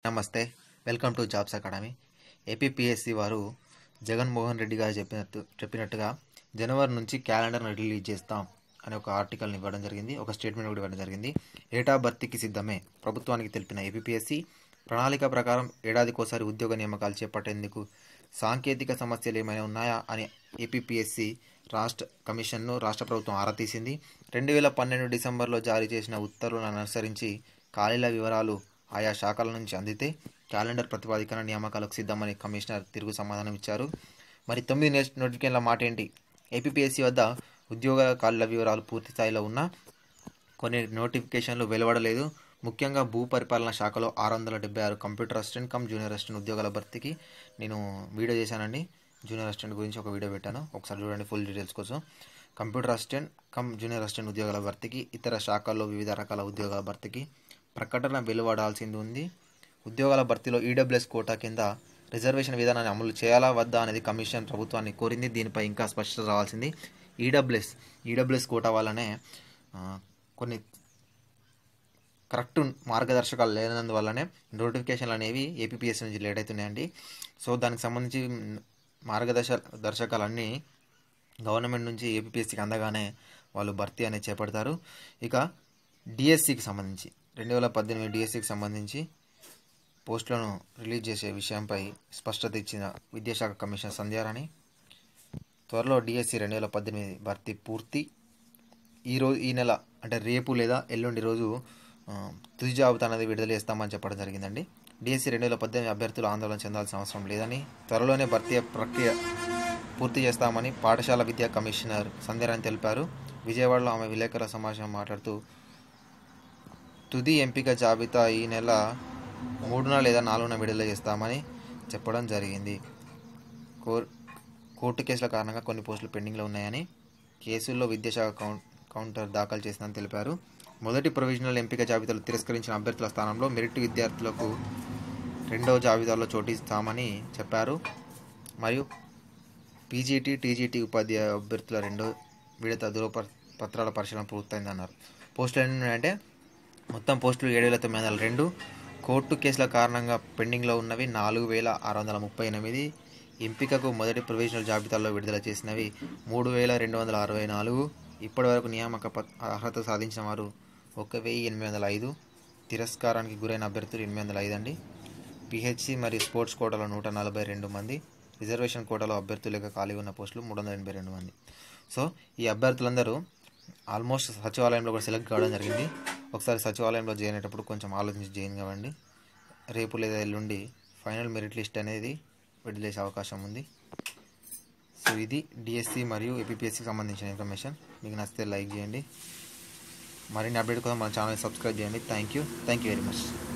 నమస్తే welcome to jobs academy APPSC వారు జగన్మోహన్ రెడ్డి గారు చెప్పినట్టు చెప్పినట్టుగా జనవరి నుంచి క్యాలెండర్ను రిలీజ్ చేస్తాం అనే ఒక ఆర్టికల్ని ఇవ్వడం జరిగింది ఒక స్టేట్మెంట్ కూడా ఇవ్వడం జరిగింది ఏటా భర్తీకి సిద్ధమే ప్రభుత్వానికి తెలిపిన ఏపీపీఎస్సి ప్రణాళిక ప్రకారం ఏడాదికోసారి ఉద్యోగ నియామకాలు చేపట్టేందుకు సాంకేతిక సమస్యలు ఏమైనా ఉన్నాయా అని ఏపీపీఎస్సి రాష్ట్ర కమిషన్ను రాష్ట్ర ప్రభుత్వం ఆరా తీసింది రెండు వేల పన్నెండు డిసెంబర్లో జారీ చేసిన ఉత్తర్వులను అనుసరించి ఖాళీల వివరాలు ఆయా శాఖల నుంచి అందితే క్యాలెండర్ ప్రతిపాదికన నియామకాలకు సిద్ధమని కమిషనర్ తిరుగు సమాధానం ఇచ్చారు మరి తొమ్మిది నెక్స్ట్ నోటిఫికేషన్ల మాట ఏంటి ఏపీపీఎస్సీ వద్ద ఉద్యోగ ఖాళీల వివరాలు పూర్తి స్థాయిలో ఉన్నా కొన్ని నోటిఫికేషన్లు వెలువడలేదు ముఖ్యంగా భూ పరిపాలన శాఖలో ఆరు వందల డెబ్బై ఆరు computer assistant cum junior assistant ఉద్యోగాల భర్తీకి నేను వీడియో చేశానండి జూనియర్ అసిస్టెంట్ గురించి ఒక వీడియో పెట్టాను ఒకసారి చూడండి ఫుల్ డీటెయిల్స్ కోసం computer assistant cum junior assistant ఉద్యోగాల భర్తీకి ఇతర శాఖల్లో వివిధ రకాల ఉద్యోగాల భర్తీకి ప్రకటన వెలువడాల్సింది ఉంది ఉద్యోగాల భర్తీలో ఈడబ్ల్యూఎస్ కోటా కింద రిజర్వేషన్ విధానాన్ని అమలు చేయాలా వద్దా అనేది కమిషన్ ప్రభుత్వాన్ని కోరింది దీనిపై ఇంకా స్పష్టత రావాల్సింది ఈడబ్ల్యూఎస్ ఈడబ్ల్యూఎస్ కోటా వల్లనే ఆ, కొన్ని కరెక్ట్ మార్గదర్శకాలు లేనందువల్లనే నోటిఫికేషన్లు అనేవి ఏపీపీఎస్ నుంచి లేట్ అవుతున్నాయండి సో దానికి సంబంధించి మార్గదర్శ దర్శకాలన్నీ గవర్నమెంట్ నుంచి ఏపీపీఎస్సీకి అందగానే వాళ్ళు భర్తీ అనేది చేపడతారు ఇక డిఎస్సికి సంబంధించి రెండు వేల పద్దెనిమిది డిఎస్సికి సంబంధించి పోస్టులను రిలీజ్ చేసే విషయంపై స్పష్టత ఇచ్చిన విద్యాశాఖ కమిషనర్ సంధ్యారాణి త్వరలో డిఎస్సి రెండు వేల పద్దెనిమిది భర్తీ పూర్తి ఈ రోజు ఈ నెల అంటే రేపు లేదా ఎల్లుండి రోజు ఆ, తుది జాబితా అనేది విడుదల చేస్తామని చెప్పడం జరిగిందండి డిఎస్సి రెండు వేల పద్దెనిమిది అభ్యర్థులు ఆందోళన చెందాల్సిన అవసరం లేదని త్వరలోనే భర్తీ ప్రక్రియ పూర్తి చేస్తామని పాఠశాల విద్యా కమిషనర్ సంధ్యారాణి తెలిపారు విజయవాడలో ఆమె విలేకరుల సమావేశం మాట్లాడుతూ తుది ఎంపిక జాబితా ఈ నెల మూడున లేదా నాలుగున విడుదల చేస్తామని చెప్పడం జరిగింది కోర్ కోర్టు కేసుల కారణంగా కొన్ని పోస్టులు పెండింగ్లో ఉన్నాయని కేసుల్లో విద్యాశాఖ కౌం- కౌంటర్ దాఖలు చేసిందని తెలిపారు మొదటి ప్రొవిజనల్ ఎంపిక జాబితాలో తిరస్కరించిన అభ్యర్థుల స్థానంలో మెరిట్ విద్యార్థులకు రెండవ జాబితాలో చోటు ఇస్తామని చెప్పారు మరియు పీజీటీ టీజీటీ ఉపాధ్యాయ అభ్యర్థుల రెండో విడత ధృవ పత్రాల పరిశీలన పూర్తయిందన్నారు పోస్టులు ఎన్ని ఉన్నాయంటే మొత్తం పోస్టులు ఏడు వేల తొమ్మిది వందల రెండు కోర్టు కేసుల కారణంగా పెండింగ్లో ఉన్నవి నాలుగు వేల ఆరు వందల ముప్పై ఎనిమిది ఎంపికకు మొదటి ప్రొవిజనల్ జాబితాలో విడుదల చేసినవి మూడు వేల రెండు వందల అరవై నాలుగు ఇప్పటివరకు నియామక పత్ అర్హత సాధించిన వారు ఒక వెయ్యి ఎనిమిది వందల ఐదు తిరస్కారానికి గురైన అభ్యర్థులు ఎనిమిది వందల ఐదు అండి పిహెచ్సి మరియు స్పోర్ట్స్ కోటాలో నూట నలభై రెండు మంది రిజర్వేషన్ కోటాలో అభ్యర్థులుగా ఖాళీ ఉన్న పోస్టులు మూడు వందల ఎనభై రెండు మంది సో ఈ అభ్యర్థులందరూ ఆల్మోస్ట్ సచివాలయంలో కూడా సెలెక్ట్ కావడం జరిగింది ఒకసారి సచివాలయంలో జాయిన్ అయ్యేటప్పుడు కొంచెం ఆలోచించి జాయిన్ కావండి రేపు లేదా ఎల్లుండి ఫైనల్ మెరిట్ లిస్ట్ అనేది విడుదల చేసే అవకాశం ఉంది సో ఇది డిఎస్సి మరియు ఏపీఎస్సికి సంబంధించిన ఇన్ఫర్మేషన్ మీకు నచ్చితే లైక్ చేయండి మరిన్ని అప్డేట్ కోసం మన ఛానల్ సబ్స్క్రైబ్ చేయండి thank you thank you very much